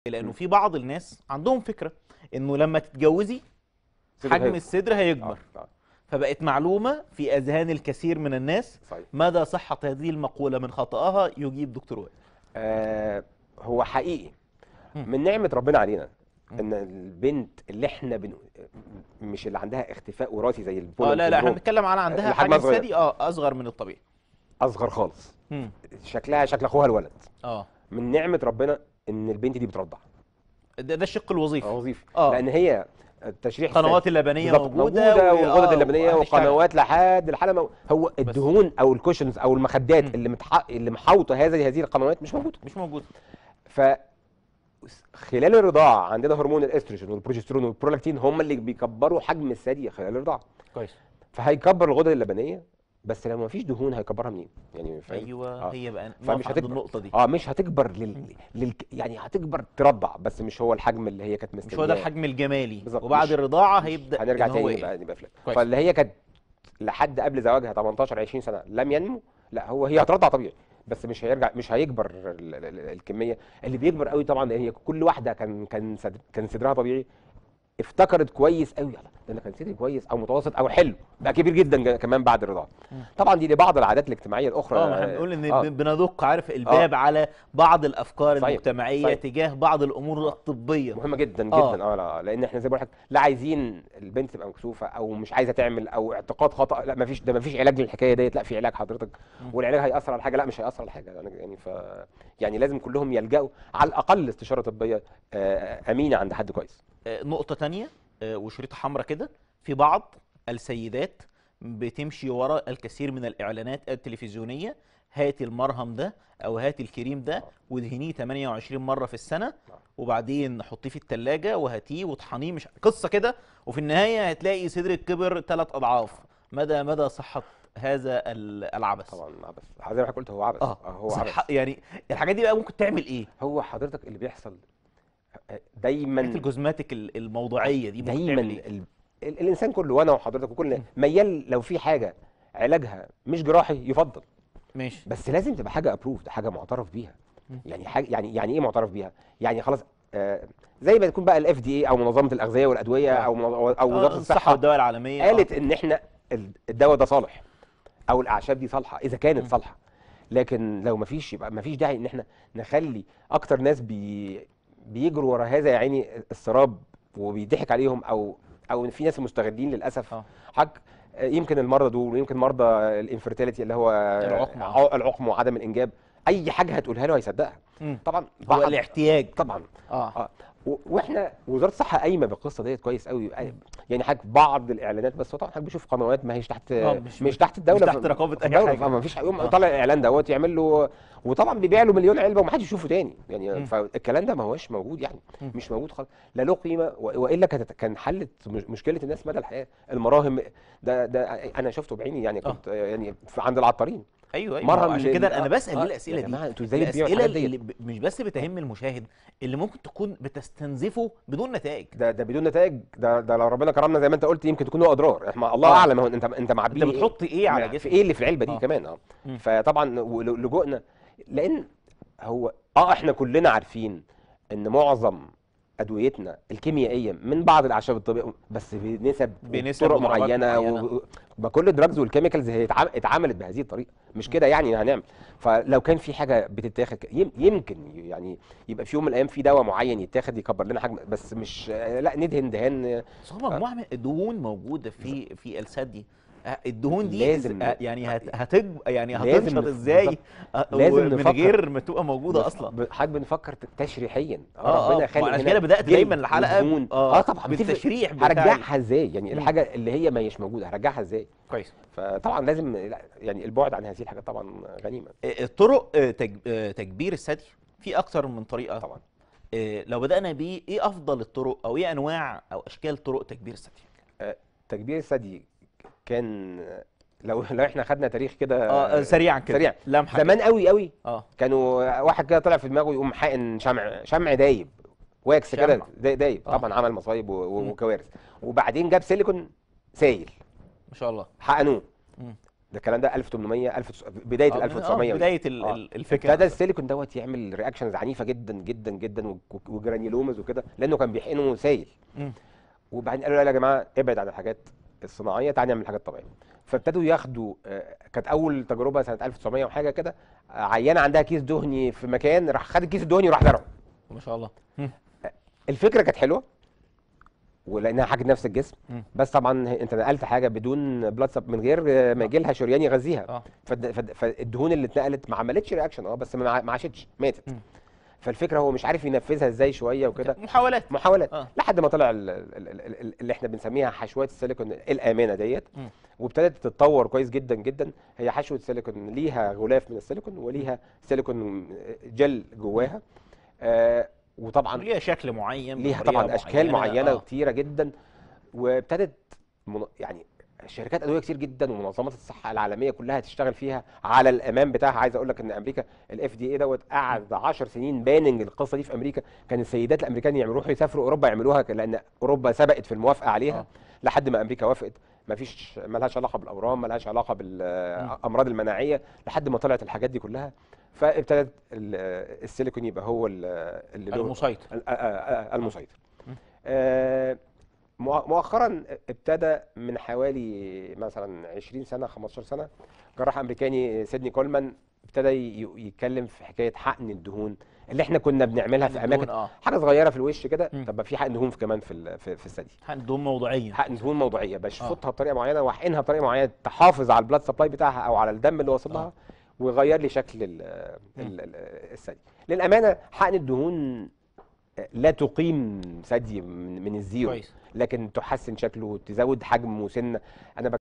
لانه مم. في بعض الناس عندهم فكره انه لما تتجوزي صدر حجم هيكبر. الصدر هيكبر آه، آه، فبقت معلومه في اذهان الكثير من الناس صحيح مدى صحه هذه المقوله من خطاها يجيب دكتور وائل آه هو حقيقي مم. من نعمة ربنا علينا مم. ان البنت اللي احنا بن... مش اللي عندها اختفاء وراثي زي اه البولن لا لا احنا سيندروم، بنتكلم على عندها الحجم حجم أصغر. ثدي اه اصغر من الطبيعي اصغر خالص مم. شكلها شكل اخوها الولد اه من نعمة ربنا ان البنت دي بترضع ده, ده الشق الوظيفي وظيفي آه. لان هي التشريح القنوات اللبنيه بالظبط، موجوده موجوده و- والغدد آه، اللبنيه وهتشتغل. وقنوات لحد الحاله مو... هو الدهون او الكوشنز او المخدات مم. اللي متح... اللي محاوطه هذه هذه القنوات مش موجوده مش موجوده ف خلال الرضاعه عندنا هرمون الاستروجين والبروجسترون والبرولاكتين هم اللي بيكبروا حجم الثدي خلال الرضاعه كويس فهيكبر الغدد اللبنيه بس لو ما فيش دهون هيكبرها منين يعني فاهم ايوه آه. هي بقى فمش نقف عند هتكبر. النقطه دي اه مش هتكبر لل... لل... يعني هتكبر ترضع بس مش هو الحجم اللي هي كانت مستنياه مش هو ده الحجم الجمالي بالظبط، وبعد مش- الرضاعه مش- هيبدا هنرجع إن هو تاني إيه؟ يبقى يبقى فلات كويس. فاللي هي كانت لحد قبل زواجها 18 20 سنه لم ينمو لا هو هي هترضع طبيعي بس مش هيرجع مش هيكبر ال- ال- ال- الكميه اللي بيكبر قوي طبعا لان هي كل واحده كان كان صد- كان صدرها طبيعي افتكرت كويس قوي يلا ده انا كان صدري كويس او متوسط او حلو بقى كبير جدا ج- كمان بعد الرضاعه مم. طبعا دي لبعض العادات الاجتماعيه الاخرى اه ما احنا بنقول ان آه. ب- بندق عارف الباب على بعض الافكار صحيح، المجتمعيه صحيح. تجاه بعض الامور الطبيه مهمه جدا جدا آه. اه, لا لان احنا زي ما بقول لك لا عايزين البنت تبقى مكسوفه او مش عايزه تعمل او اعتقاد خطا لا ما فيش ده ما فيش علاج للحكايه ديت لا في علاج حضرتك مم. والعلاج هياثر على حاجه لا مش هياثر على حاجه يعني يعني ف يعني لازم كلهم يلجأوا على الاقل استشاره طبيه آه، امينه عند حد كويس آه، نقطه تانية آه، وشريطه حمراء كده في بعض السيدات بتمشي وراء الكثير من الاعلانات التلفزيونيه هات المرهم ده او هات الكريم ده وادهنيه 28 مره في السنه وبعدين حطيه في التلاجة وهاتيه وطحنيه مش قصه كده وفي النهايه هتلاقي صدرك كبر ثلاث اضعاف مدى مدى صحه هذا ال- العبث طبعا عبث زي ما حضرتك قلت هو عبث اه هو صح عبث يعني الحاجات دي بقى ممكن تعمل ايه هو حضرتك اللي بيحصل آه، حاجات دايما الجوزماتيك ال- الموضوعيه دي ممكن دايما تعمل ايه ال... ال... الانسان كله وانا وحضرتك وكلنا ميال لو في حاجه علاجها مش جراحي يفضل ماشي بس لازم تبقى حاجه ابروفد حاجه معترف بيها مم. يعني حاجه يعني يعني ايه معترف بيها يعني خلاص آه زي ما تكون بقى الاف دي اي او منظمه الاغذيه والادويه آه. او منظ- او آه، وزاره الصحه الصحه والدواء العالميه قالت ان احنا ال- الدواء ده صالح او الاعشاب دي صالحه اذا كانت مم. صالحه لكن لو مفيش يبقى مفيش داعي ان احنا نخلي اكتر ناس بي بيجروا ورا هذا يا عيني السراب وبيضحك عليهم او او في ناس مستغلين للاسف آه. حق آه، يمكن المرضى دول ويمكن مرضى الانفرتيليتي اللي هو العقم. ع- العقم وعدم الانجاب اي حاجه هتقولها له هيصدقها مم. طبعا هو بعض- الاحتياج طبعا اه اه و- واحنا وزاره الصحه قايمه بالقصه ديت كويس قوي يعني حاجه بعض الاعلانات بس هو طبعا حضرتك بيشوف قنوات ما هيش تحت آه، مش, مش- مش تحت الدوله مش تحت ف- رقابة في أي الدولة، حاجة. فما فيش يوم آه. طالع الاعلان دوت يعمل له وطبعا بيبيع له مليون علبه ومحدش يشوفه تاني مم. يعني فالكلام ده ما هوش موجود يعني مم. مش موجود خالص لا له قيمه و- والا كانت كان حلت مش- مشكله الناس مدى الحياه المراهم ده ده انا شفته بعيني يعني آه. كنت يعني في- عند العطارين ايوه ايوه مرهم ما هو عشان لل- كده انا آه، بسال ليه آه، الاسئله يا دي جماعه انتوا ازاي بتبيعوا الاسئله الحاجات اللي ديت ب- مش بس بتهم المشاهد اللي ممكن تكون بتستنزفه بدون نتائج ده ده بدون نتائج ده ده لو ربنا كرمنا زي ما انت قلت يمكن تكون له اضرار احنا الله آه. اعلم هو انت انت معبي انت بتحط ايه على في جسمك ايه اللي في العلبه دي آه. كمان اه مم. فطبعا ول- لجوءنا لان هو اه احنا كلنا عارفين ان معظم ادويتنا الكيميائيه من بعض الاعشاب الطبيه بس بنسب بنسب طرق ودرجات معينه معينة. و- و- كل الدراجز والكيميكالز هي اتعم- اتعملت بهذه الطريقه مش كده يعني هنعمل فلو كان في حاجه بتتاخد ك- يم- يمكن يعني يبقى في يوم من الايام في دواء معين يتاخد يكبر لنا حجم بس مش لا ندهن دهان بس هو مجموعه من الدهون موجوده في في الثدي آه، الدهون دي لازم- آه، يعني هت هتج يعني لازم هتنشط نف- ازاي بالظبط. آه، لازم ومن نفكر. غير ما تبقى موجوده بس- اصلا ب- حضرتك بنفكر ت- تشريحيا اه اه خالق وعشان هنا كده بدات جلد دايما الحلقه ودهون. اه, اه طبعا بتفرق. بالتشريح بتاع هرجعها ازاي يعني مم. الحاجه اللي هي ما هيش موجوده هرجعها ازاي كويس فطبعا لازم لا، يعني البعد عن هذه الحاجات طبعا غنيمه آه، الطرق آه، تج- آه، تكبير الثدي في اكتر من طريقه طبعا آه، لو بدانا بيه ايه افضل الطرق او ايه انواع او اشكال طرق تكبير الثدي تكبير الثدي كان لو لو احنا خدنا تاريخ كده اه آه، سريعا كده سريع. لمحه كده. زمان قوي قوي اه كانوا واحد كده طلع في دماغه يقوم حقن شمع شمع دايب واكس شمع. كده دا- دايب آه. طبعا عمل مصايب و- و- مم. وكوارث وبعدين جاب سيليكون سايل ما شاء الله حقنوه مم. ده الكلام ده 1800 1000 بدايه آه، ال من- آه، 1900 بدايه ال- آه. ال- الفكره ابتدى السيليكون دوت يعمل رياكشنز عنيفه جدا جدا جدا و- و- وجرانيولومز وكده لانه كان بيحقنه سايل مم. وبعدين قالوا لا يا جماعه ابعد عن الحاجات الصناعيه تعالى نعمل حاجات طبيعيه فابتدوا ياخدوا آه، كانت اول تجربه سنه 1900 وحاجه كده آه، عيانه عندها كيس دهني في مكان راح خد الكيس الدهني وراح زرعه ما شاء الله الفكره كانت حلوه ولانها حاجه نفس الجسم مم. بس طبعا هي- انت نقلت حاجه بدون بلاد سب من غير آه، ما يجي لها شريان يغذيها اه فالد- فالد- فالدهون اللي اتنقلت ما عملتش رياكشن اه بس ما ما عاشتش ماتت مم. فالفكره هو مش عارف ينفذها ازاي شويه وكده محاولات محاولات اه لحد ما طلع ال- ال- ال- ال- اللي احنا بنسميها حشوات السيليكون الامنه ديت مم. وابتدت تتطور كويس جدا جدا هي حشوه سيليكون ليها غلاف من السيليكون وليها سيليكون جل جواها آه وطبعا ليها شكل معين ليها بطريقة طبعا اشكال معينه آه. كتيره جدا وابتدت من يعني شركات ادويه كتير جدا ومنظمات الصحه العالميه كلها تشتغل فيها على الامام بتاعها عايز اقول لك ان امريكا الاف دي اي دوت قعد 10 سنين باننج القصه دي في امريكا كان السيدات الامريكان يعملوا يروحوا يسافروا اوروبا يعملوها لان اوروبا سبقت في الموافقه عليها آه. لحد ما امريكا وافقت ما فيش ملهاش علاقه بالاورام ملهاش علاقه بالامراض المناعيه لحد ما طلعت الحاجات دي كلها فابتدت ال- السيليكون يبقى هو ال- اللي له المسيطر ال- آه، آه، آه، المسيطر م. آه، مؤ- مؤخرا ابتدى من حوالي مثلا 20 سنه 15 سنه جراح امريكاني سيدني كولمان ابتدى ي- يتكلم في حكايه حقن الدهون اللي احنا كنا بنعملها في الدهون، اماكن اه حاجه صغيره في الوش كده م. طب ما في حقن دهون في كمان في ال- في, في الثدي حقن دهون موضعيه حقن دهون موضعيه بشفطها بطريقه معينه واحقنها بطريقه معينه تحافظ على البلاد سبلاي بتاعها او على الدم اللي واصل لها آه. ويغير لي شكل ال- ال- ال- الثدي للامانه حقن الدهون لا تقيم ثدي من من الزيرو كويس لكن تحسن شكله تزود حجمه سنه انا